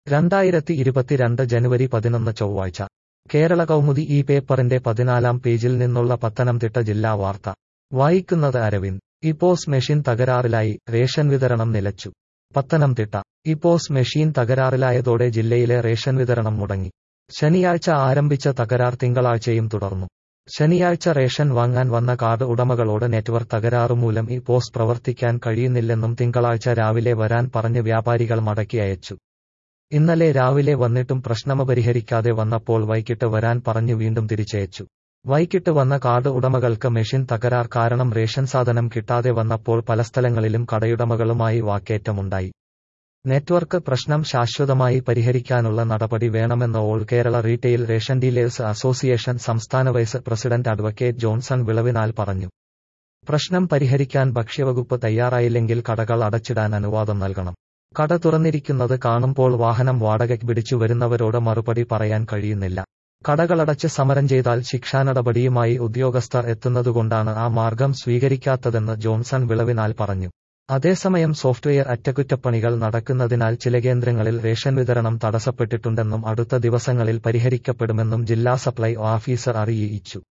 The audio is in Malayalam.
രണ്ടായിരത്തി ഇരുപത്തിരണ്ട് ജനുവരി പതിനൊന്ന് ചൊവ്വാഴ്ച കേരള കൗമുദി ഈ പേപ്പറിന്റെ പതിനാലാം പേജിൽ നിന്നുള്ള പത്തനംതിട്ട ജില്ലാ വാർത്ത വായിക്കുന്നത് അരവിന്ദ് ഇപോസ് മെഷീൻ തകരാറിലായി റേഷൻ വിതരണം നിലച്ചു പത്തനംതിട്ട ഇപോസ് മെഷീൻ തകരാറിലായതോടെ ജില്ലയിലെ റേഷൻ വിതരണം മുടങ്ങി ശനിയാഴ്ച ആരംഭിച്ച തകരാർ തിങ്കളാഴ്ചയും തുടർന്നു ശനിയാഴ്ച റേഷൻ വാങ്ങാൻ വന്ന കാർഡ് ഉടമകളോട് നെറ്റ്വർക്ക് തകരാറുമൂലം ഈ പോസ് പ്രവർത്തിക്കാൻ കഴിയുന്നില്ലെന്നും തിങ്കളാഴ്ച രാവിലെ വരാൻ പറഞ്ഞ് വ്യാപാരികൾ മടക്കി അയച്ചു ഇന്നലെ രാവിലെ വന്നിട്ടും പ്രശ്നമ പരിഹരിക്കാതെ വന്നപ്പോൾ വൈകിട്ട് വരാൻ പറഞ്ഞു വീണ്ടും തിരിച്ചയച്ചു വൈകിട്ട് വന്ന കാർഡ് ഉടമകൾക്ക് മെഷീൻ തകരാർ കാരണം റേഷൻ സാധനം കിട്ടാതെ വന്നപ്പോൾ പല സ്ഥലങ്ങളിലും കടയുടമകളുമായി വാക്കേറ്റമുണ്ടായി നെറ്റ്വർക്ക് പ്രശ്നം ശാശ്വതമായി പരിഹരിക്കാനുള്ള നടപടി വേണമെന്ന് all Kerala retail ration dealers association സംസ്ഥാന വൈസ് പ്രസിഡന്റ് അഡ്വക്കേറ്റ് ജോൺസൺ വിളവിനാൽ പറഞ്ഞു പ്രശ്നം പരിഹരിക്കാൻ ഭക്ഷ്യവകുപ്പ് തയ്യാറായില്ലെങ്കിൽ കടകൾ അടച്ചിടാൻ അനുവാദം നൽകണം കട തുറന്നിരിക്കുന്നത് കാണുമ്പോൾ വാഹനം വാടകയ്ക്ക് പിടിച്ചു വരുന്നവരോട് മറുപടി പറയാൻ കഴിയുന്നില്ല കടകളടച്ച് സമരം ചെയ്താൽ ശിക്ഷാനടപടിയുമായി ഉദ്യോഗസ്ഥർ എത്തുന്നതുകൊണ്ടാണ് ആ മാർഗം സ്വീകരിക്കാത്തതെന്ന് ജോൺസൺ വിളവിനാൽ പറഞ്ഞു അതേസമയം സോഫ്റ്റ്വെയർ അറ്റകുറ്റപ്പണികൾ നടക്കുന്നതിനാൽ ചില കേന്ദ്രങ്ങളിൽ റേഷൻ വിതരണം തടസ്സപ്പെട്ടിട്ടുണ്ടെന്നും അടുത്ത ദിവസങ്ങളിൽ പരിഹരിക്കപ്പെടുമെന്നും ജില്ലാ സപ്ലൈ ഓഫീസർ അറിയിച്ചു